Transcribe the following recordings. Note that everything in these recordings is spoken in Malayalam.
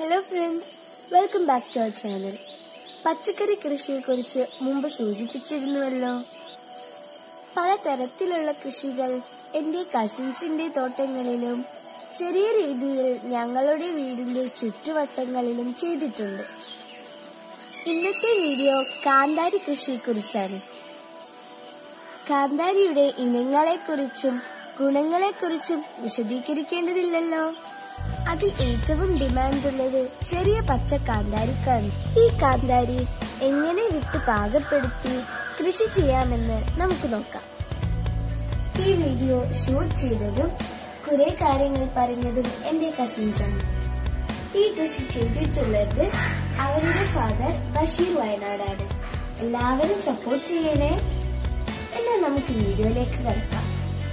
hello friends welcome back to our channel പച്ചക്കറി കൃഷിയെക്കുറിച്ച് മുമ്പ് സൂചിപ്പിച്ചിരുന്നുവല്ലോ പലതരത്തിലുള്ള കൃഷികൾ എന്റെ കസിൻസിന്റെ തോട്ടങ്ങളിലും ചെറിയ രീതിയിൽ ഞങ്ങളുടെ വീടിന്റെ ചുറ്റുവട്ടങ്ങളിലും ചെയ്തിട്ടുണ്ട് ഇന്നത്തെ വീഡിയോ കാന്താരി കൃഷിയെക്കുറിച്ചാണ് കാന്താരിയുടെ ഇനങ്ങളെക്കുറിച്ചും ഗുണങ്ങളെക്കുറിച്ചും വിശദീകരിക്കേണ്ടതില്ലല്ലോ അതിൽ ഏറ്റവും ഡിമാൻഡുള്ളത് ചെറിയ പച്ച കാന്താരിക്കാണ് ഈ കാന്താരി എങ്ങനെ വിത്ത് പാകപ്പെടുത്തി കൃഷി ചെയ്യാമെന്ന് നമുക്ക് നോക്കാം ഈ വീഡിയോ ഷൂട്ട് ചെയ്തതും കുറെ കാര്യങ്ങൾ പറഞ്ഞതും എന്റെ കസിൻസ് ആണ് ഈ കൃഷി ചെയ്തിട്ടുള്ളത് അവരുടെ ഫാദർ ബഷീർ വയനാടാണ് എല്ലാവരും സപ്പോർട്ട് ചെയ്യണേ എന്നാൽ നമുക്ക് വീഡിയോയിലേക്ക് കിടക്കാം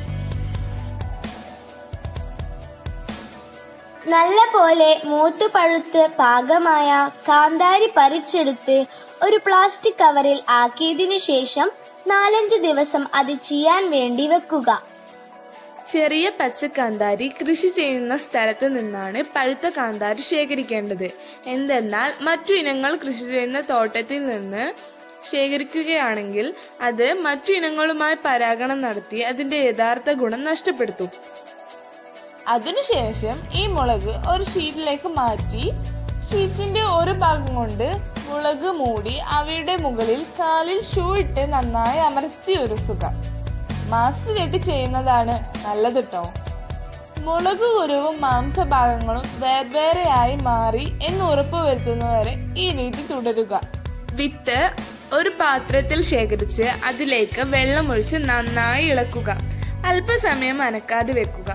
നല്ല പോലെ മൂത്തു പഴുത്ത് പാകമായ കാന്താരി പറിച്ചെടുത്ത് ഒരു പ്ലാസ്റ്റിക് കവറിൽ ആക്കിയതിനു ശേഷം നാലഞ്ച് ദിവസം അത് ചെയ്യാൻ വേണ്ടി വെക്കുക ചെറിയ പച്ച കാന്താരി കൃഷി ചെയ്യുന്ന സ്ഥലത്ത് നിന്നാണ് പഴുത്ത കാന്താരി ശേഖരിക്കേണ്ടത് എന്തെന്നാൽ മറ്റു ഇനങ്ങൾ കൃഷി ചെയ്യുന്ന തോട്ടത്തിൽ നിന്ന് ശേഖരിക്കുകയാണെങ്കിൽ അത് മറ്റു ഇനങ്ങളുമായി പരാഗണം നടത്തി അതിന്റെ യഥാർത്ഥ ഗുണം നഷ്ടപ്പെടുത്തും അതിനുശേഷം ഈ മുളക് ഒരു ഷീറ്റിലേക്ക് മാറ്റി ഷീറ്റിന്റെ ഒരു ഭാഗം കൊണ്ട് മുളക് മൂടി അവയുടെ മുകളിൽ കാലിൽ ഷൂ ഇട്ട് നന്നായി അമർത്തി ഉരസുക മാസ്ക് കെട്ടി ചെയ്യുന്നതാണ് നല്ലത് കേട്ടോ മുളക് കുരുവും മാംസഭാഗങ്ങളും വേർവേറെയായി മാറി എന്ന് ഉറപ്പുവരുത്തുന്നവരെ ഈ രീതി തുടരുക വിത്ത് ഒരു പാത്രത്തിൽ ശേഖരിച്ച് അതിലേക്ക് വെള്ളമൊഴിച്ച് നന്നായി ഇളക്കുക അല്പസമയം അനക്കാതെ വെക്കുക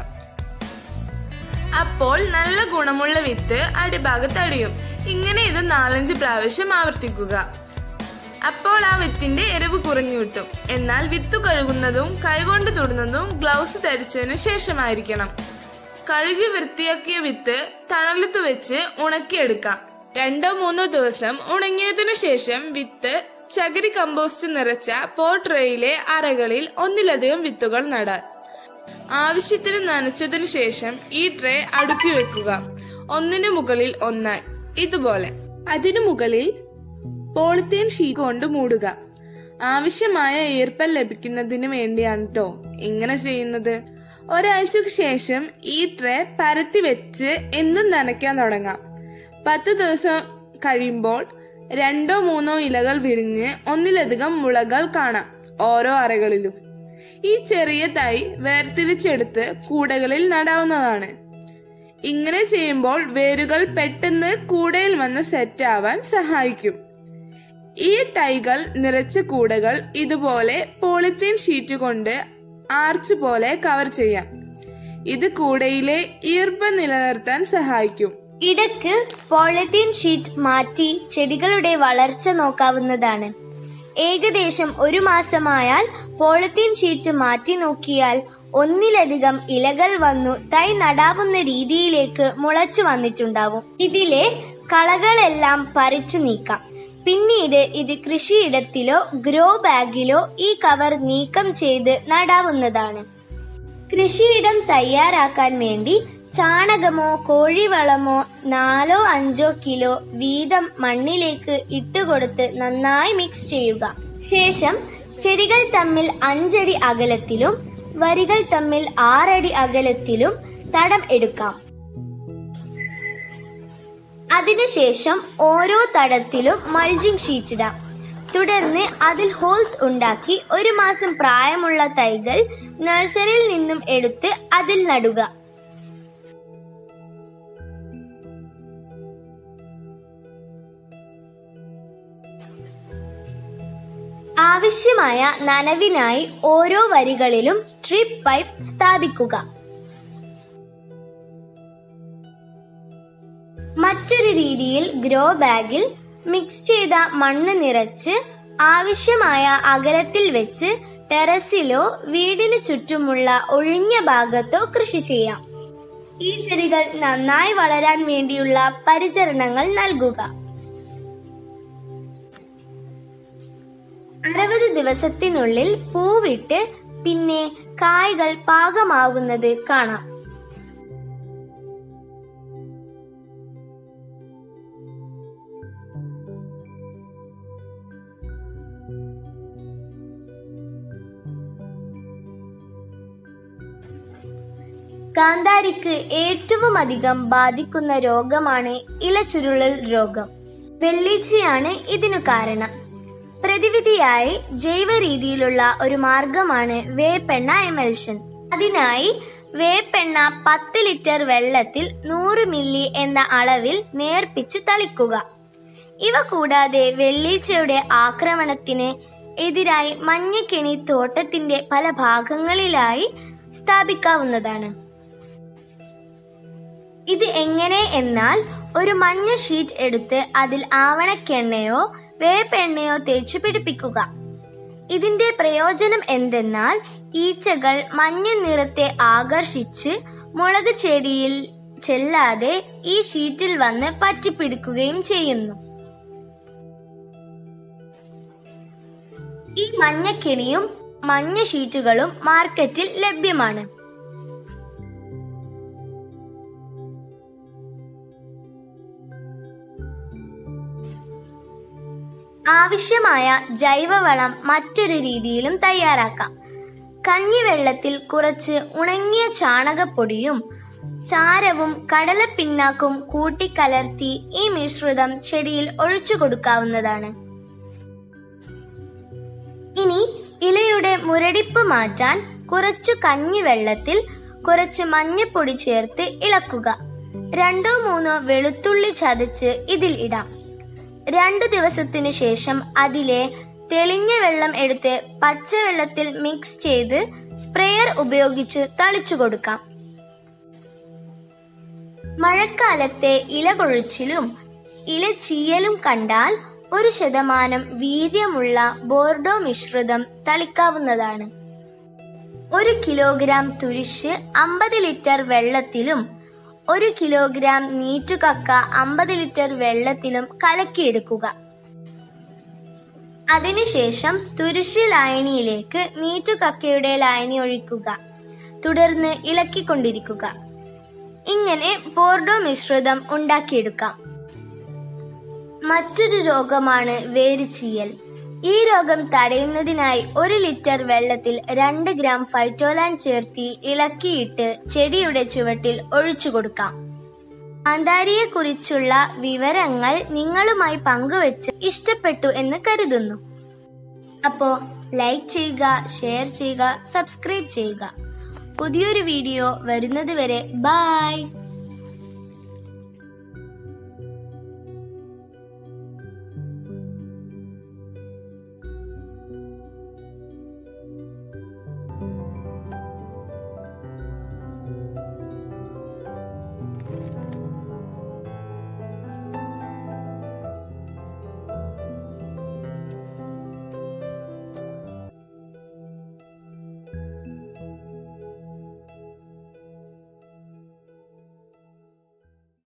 അപ്പോൾ നല്ല ഗുണമുള്ള വിത്ത് അടിഭാഗത്ത് അടിയും ഇങ്ങനെ ഇത് നാലഞ്ച് പ്രാവശ്യം ആവർത്തിക്കുക അപ്പോൾ ആ വിത്തിന്റെ എരിവ് കുറഞ്ഞു കിട്ടും എന്നാൽ വിത്ത് കഴുകുന്നതും കൈകൊണ്ട് തൊടുന്നതും ഗ്ലൗസ് ധരിച്ചതിന് ശേഷമായിരിക്കണം കഴുകി വൃത്തിയാക്കിയ വിത്ത് തണലത്ത് വെച്ച് ഉണക്കിയെടുക്കാം രണ്ടോ മൂന്നോ ദിവസം ഉണങ്ങിയതിനു ശേഷം വിത്ത് ചകിരി കമ്പോസ്റ്റ് നിറച്ച പോട്രയിലെ അറകളിൽ ഒന്നിലധികം വിത്തുകൾ നടാൻ ആവശ്യത്തിന് നനച്ചതിനു ശേഷം ഈ ട്രേ അടുക്കി വെക്കുക ഒന്നിനു മുകളിൽ ഒന്നായി ഇതുപോലെ അതിനു മുകളിൽ പോളിത്തീൻ ഷീറ്റ് കൊണ്ട് മൂടുക ആവശ്യമായ ഈർപ്പൽ ലഭിക്കുന്നതിന് വേണ്ടിയാണ് കേട്ടോ ഇങ്ങനെ ചെയ്യുന്നത് ഒരാഴ്ചക്ക് ശേഷം ഈ ട്രേ പരത്തി വെച്ച് എന്നും നനയ്ക്കാൻ തുടങ്ങാം പത്ത് ദിവസം കഴിയുമ്പോൾ രണ്ടോ മൂന്നോ ഇലകൾ വിരിഞ്ഞ് ഒന്നിലധികം മുളകൾ കാണാം ഓരോ അറകളിലും ഈ ചെറിയ തൈ വേർതിരിച്ചെടുത്ത് കൂടകളിൽ നടാവുന്നതാണ് ഇങ്ങനെ ചെയ്യുമ്പോൾ വേരുകൾ പെട്ടെന്ന് കൂടയിൽ വന്ന് സെറ്റ് ആവാൻ സഹായിക്കും ഈ തൈകൾ നിറച്ച കൂടകൾ ഇതുപോലെ പോളിത്തീൻ ഷീറ്റ് കൊണ്ട് ആർച്ച് പോലെ കവർ ചെയ്യാം ഇത് കൂടയിലെ ഈർപ്പം നിലനിർത്താൻ സഹായിക്കും ഇടയ്ക്ക് പോളിത്തീൻ ഷീറ്റ് മാറ്റി ചെടികളുടെ വളർച്ച നോക്കാവുന്നതാണ് ഏകദേശം ഒരു മാസമായാൽ പോളിത്തീൻ ഷീറ്റ് മാറ്റി നോക്കിയാൽ ഒന്നിലധികം ഇലകൾ വന്നു തൈ നടാവുന്ന രീതിയിലേക്ക് മുളച്ചു വന്നിട്ടുണ്ടാവും ഇതിലെ കളകളെല്ലാം പറിച്ചു നീക്കാം പിന്നീട് ഇത് കൃഷിയിടത്തിലോ ഗ്രോ ബാഗിലോ ഈ കവർ നീക്കം ചെയ്ത് നടാവുന്നതാണ് കൃഷിയിടം തയ്യാറാക്കാൻ വേണ്ടി ചാണകമോ കോഴിവളമോ നാലോ അഞ്ചോ കിലോ വീതം മണ്ണിലേക്ക് ഇട്ടുകൊടുത്ത് നന്നായി മിക്സ് ചെയ്യുക ശേഷം ചെടികൾ തമ്മിൽ അഞ്ചടി അകലത്തിലും വരികൾ തമ്മിൽ ആറടി അകലത്തിലും തടം എടുക്കാം അതിനുശേഷം ഓരോ തടത്തിലും മൾജിംഗ് ഷീറ്റ് ഇടാം തുടർന്ന് അതിൽ ഹോൾസ് ഉണ്ടാക്കി ഒരു മാസം പ്രായമുള്ള തൈകൾ നഴ്സറിയിൽ നിന്നും എടുത്ത് അതിൽ നടുക ആവശ്യമായ നനവിനായി ഓരോ വരികളിലും ട്രിപ്പ് പൈപ്പ് സ്ഥാപിക്കുക മറ്റൊരു രീതിയിൽ ഗ്രോ ബാഗിൽ മിക്സ് ചെയ്ത മണ്ണ് നിറച്ച് ആവശ്യമായ അകലത്തിൽ വെച്ച് ടെറസിലോ വീടിനു ചുറ്റുമുള്ള ഒഴിഞ്ഞ ഭാഗത്തോ കൃഷി ചെയ്യാം ഈ ചെടികൾ നന്നായി വളരാൻ വേണ്ടിയുള്ള പരിചരണങ്ങൾ നൽകുക അറുപത് ദിവസത്തിനുള്ളിൽ പൂവിട്ട് പിന്നെ കായ്കൾ പാകമാവുന്നത് കാണാം കാന്താരിക്ക് ഏറ്റവും അധികം ബാധിക്കുന്ന രോഗമാണ് ഇലചുരുളൽ രോഗം വെള്ളീച്ചയാണ് ഇതിനു കാരണം പ്രതിവിധിയായി ജൈവ രീതിയിലുള്ള ഒരു മാർഗമാണ് വേപ്പെണ്ണ എമൽഷൻ അതിനായി വേപ്പെണ്ണ പത്ത് ലിറ്റർ വെള്ളത്തിൽ നൂറ് മില്ലി എന്ന അളവിൽ നേർപ്പിച്ച് തളിക്കുക ഇവ കൂടാതെ വെള്ളീച്ചയുടെ ആക്രമണത്തിന് എതിരായി മഞ്ഞക്കെണി തോട്ടത്തിന്റെ പല ഭാഗങ്ങളിലായി സ്ഥാപിക്കാവുന്നതാണ് ഇത് എങ്ങനെ എന്നാൽ ഒരു മഞ്ഞ ഷീറ്റ് എടുത്ത് അതിൽ ആവണക്കെണ്ണയോ വേപ്പെണ്ണയോ തേച്ചു പിടിപ്പിക്കുക ഇതിന്റെ പ്രയോജനം എന്തെന്നാൽ ഈച്ചകൾ മഞ്ഞ നിറത്തെ ആകർഷിച്ച് മുളക് ചെടിയിൽ ചെല്ലാതെ ഈ ഷീറ്റിൽ വന്ന് പറ്റിപ്പിടിക്കുകയും ചെയ്യുന്നു ഈ മഞ്ഞക്കെണിയും മഞ്ഞ ഷീറ്റുകളും മാർക്കറ്റിൽ ലഭ്യമാണ് ആവശ്യമായ ജൈവവളം മറ്റൊരു രീതിയിലും തയ്യാറാക്കാം കഞ്ഞിവെള്ളത്തിൽ കുറച്ച് ഉണങ്ങിയ ചാണകപ്പൊടിയും ചാരവും കടലപ്പിണ്ണാക്കും കൂട്ടിക്കലർത്തി ഈ മിശ്രിതം ചെടിയിൽ ഒഴിച്ചു കൊടുക്കാവുന്നതാണ് ഇനി ഇലയുടെ മുരടിപ്പ് മാറ്റാൻ കുറച്ചു കഞ്ഞിവെള്ളത്തിൽ കുറച്ച് മഞ്ഞപ്പൊടി ചേർത്ത് ഇളക്കുക രണ്ടോ മൂന്നോ വെളുത്തുള്ളി ചതച്ച് ഇതിൽ ഇടാം രണ്ടു ദിവസത്തിനു ശേഷം അതിലെ തെളിഞ്ഞ വെള്ളം എടുത്ത് പച്ചവെള്ളത്തിൽ മിക്സ് ചെയ്ത് സ്പ്രെയർ ഉപയോഗിച്ച് തളിച്ചു കൊടുക്കാം മഴക്കാലത്തെ ഇല കൊഴിച്ചിലും ഇല ചീയലും കണ്ടാൽ ഒരു ശതമാനം വീര്യമുള്ള ബോർഡോ മിശ്രിതം തളിക്കാവുന്നതാണ് ഒരു കിലോഗ്രാം തുരിശ് അമ്പത് ലിറ്റർ വെള്ളത്തിലും ഒരു കിലോഗ്രാം നീറ്റുകക്ക അമ്പത് ലിറ്റർ വെള്ളത്തിലും കലക്കിയെടുക്കുക അതിനുശേഷം തുരിശ് ലായനിയിലേക്ക് നീറ്റുകക്കയുടെ ലായനി ഒഴിക്കുക തുടർന്ന് ഇളക്കിക്കൊണ്ടിരിക്കുക ഇങ്ങനെ ബോർഡോ മിശ്രിതം ഉണ്ടാക്കിയെടുക്കാം മറ്റൊരു രോഗമാണ് വേരുചീയൽ ഈ രോഗം തടയുന്നതിനായി ഒരു ലിറ്റർ വെള്ളത്തിൽ രണ്ട് ഗ്രാം ഫൈറ്റോലാൻ ചേർത്തി ഇളക്കിയിട്ട് ചെടിയുടെ ചുവട്ടിൽ ഒഴിച്ചു കൊടുക്കാം കാന്താരിയെ കുറിച്ചുള്ള വിവരങ്ങൾ നിങ്ങളുമായി പങ്കുവെച്ച് ഇഷ്ടപ്പെട്ടു എന്ന് കരുതുന്നു അപ്പോ ലൈക്ക് ചെയ്യുക ഷെയർ ചെയ്യുക സബ്സ്ക്രൈബ് ചെയ്യുക പുതിയൊരു വീഡിയോ വരുന്നത് വരെ ബായ്